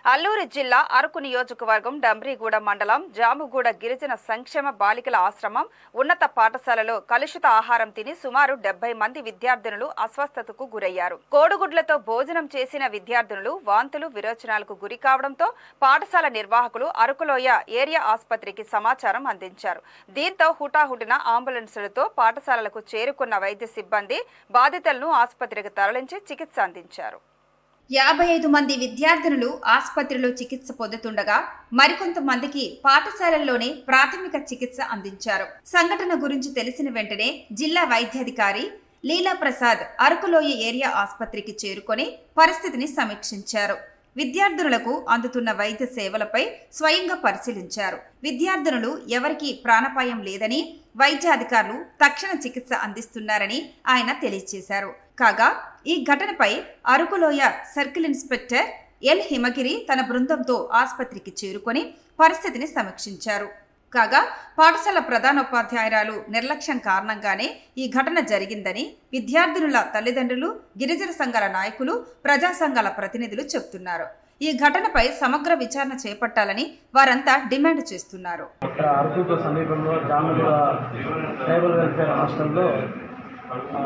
అల్లూరు జిల్లా అరకు నియోజకవర్గం డంబ్రిగూడ మండలం జాముగూడ గిరిజన సంక్షేమ బాలికల ఆశ్రమం ఉన్నత పాఠశాలలో కలుషిత ఆహారం తిని సుమారు డెబ్బై మంది విద్యార్థినులు అస్వస్థతకు గురయ్యారు కోడిగుడ్లతో భోజనం చేసిన విద్యార్థినులు వాంతులు విరోచనాలకు గురి కావడంతో పాఠశాల నిర్వాహకులు అరకులోయ ఏరియా ఆసుపత్రికి సమాచారం అందించారు దీంతో హుటాహుటిన అంబులెన్సులతో పాఠశాలలకు చేరుకున్న వైద్య సిబ్బంది బాధితులను ఆసుపత్రికి తరలించి చికిత్స అందించారు యాభై ఐదు మంది విద్యార్థినులు ఆసుపత్రిలో చికిత్స పొందుతుండగా మరికొంతమందికి పాఠశాలల్లోనే ప్రాథమిక చికిత్స అందించారు సంఘటన గురించి తెలిసిన వెంటనే జిల్లా వైద్యాధికారి లీలా ప్రసాద్ అరకులోయ ఏరియా ఆసుపత్రికి చేరుకొని పరిస్థితిని సమీక్షించారు విద్యార్థినులకు అందుతున్న వైద్య సేవలపై స్వయంగా పరిశీలించారు విద్యార్థినులు ఎవరికీ ప్రాణాపాయం లేదని వైద్యాధికారులు తక్షణ చికిత్స అందిస్తున్నారని ఆయన తెలియజేశారు కాగా ఈ ఘటనపై Arakuloya circle inspector L Himagiri తన బృందంతో ఆసుపత్రికి చేరుకొని పరిస్థితిని సమీక్షించారు కాగా పాఠశాల ప్రధానోపాధ్యాయురాలు నిర్లక్ష్యం కారణంగానే ఈ ఘటన జరిగిందని విద్యార్థినుల తల్లిదండ్రులు గిరిజన సంఘాల నాయకులు ప్రజా సంఘాల ప్రతినిధులు చెబుతున్నారు ఈ ఘటనపై సమగ్ర విచారణ చేపట్టాలని వారంతా డిమాండ్ చేస్తున్నారు ఇక్కడ అరకుకు సమీపంలో జాముల ట్రైబల్ వెల్ఫేర్ హాస్టల్లో ఆ,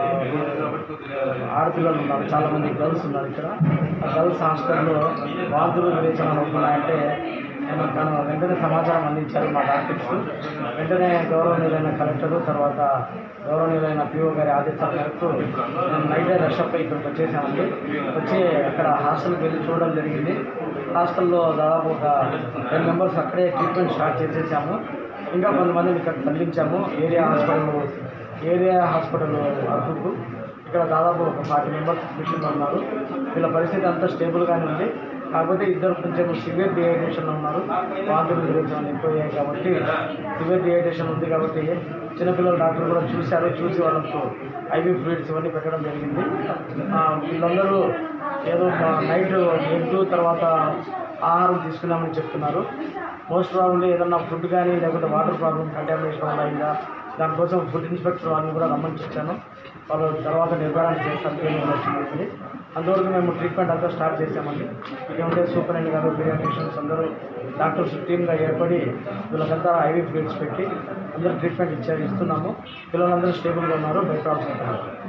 ఆడపిల్లలు ఉన్నారు చాలా మంది గర్ల్స్ ఉన్నారు ఇక్కడ ఆ గర్ల్స్ హాస్టల్లో వాంతులు విరేచనాలు అవుతున్నాయంటే నేను తను వెంటనే సమాచారం అందించారు మా డాక్టర్స్ వెంటనే గౌరవనీయులైన కలెక్టరు తర్వాత గౌరవనీయులైన పిఓ గారి ఆదేశాల మేరకు నేను నైట్ రషప్ ఇక్కడికి వచ్చేసామండి వచ్చి అక్కడ హాస్టల్కి వెళ్ళి చూడడం జరిగింది హాస్టల్లో దాదాపు ఒక టెన్ మెంబర్స్ అక్కడే ట్రీట్మెంట్ స్టార్ట్ చేసేసాము ఇంకా కొంతమందిని ఇక్కడ తరలించాము area hospital area hospital Araku ఇక్కడ దాదాపు ఒక ఫార్టీ మెంబర్స్ మిషన్ ఉన్నారు వీళ్ళ పరిస్థితి అంతా స్టేబుల్గానే ఉంది కాకపోతే ఇద్దరు కొంచెం సివియర్ డిహైడ్రేషన్లో ఉన్నారు వాంతులు విరేచనాలు ఎక్కువ అయ్యాయి కాబట్టి సివియర్ డిహైడ్రేషన్ ఉంది కాబట్టి చిన్నపిల్లల డాక్టర్ కూడా చూశారు చూసి వాళ్ళకు ఐవీ ఫ్లూయిడ్స్ ఇవన్నీ పెట్టడం జరిగింది ఆ, వీళ్ళందరూ ఏదో నైట్ ఎగ్ తర్వాత ఆహారం తీసుకున్నామని చెప్తున్నారు మోస్ట్ ప్రాబ్లీ ఏదన్నా ఫుడ్ కానీ లేకపోతే వాటర్ ప్రాబ్లమ్ కంటామినేషన్ వల్ల అయిందా దానికోసం ఫుడ్ ఇన్స్పెక్టర్ వాళ్ళని కూడా రమ్మని చెప్పాను వాళ్ళు తర్వాత నిర్ధారణ చేస్తారు ఏమి వచ్చింది అందువరకు మేము ట్రీట్మెంట్ అంతా స్టార్ట్ చేసామండి ఏమంటే సూపరింటెండెంట్ గారు పీడియాట్రిషియన్స్ అందరూ డాక్టర్స్ టీమ్గా ఏర్పడి వీళ్ళకంతా ఐవీ ఫ్లూయిడ్స్ పెట్టి అందరూ ట్రీట్మెంట్ ఇచ్చారు ఇస్తున్నాము పిల్లలందరూ స్టేబుల్గా ఉన్నారు భయపడాల్సిన పని లేదు.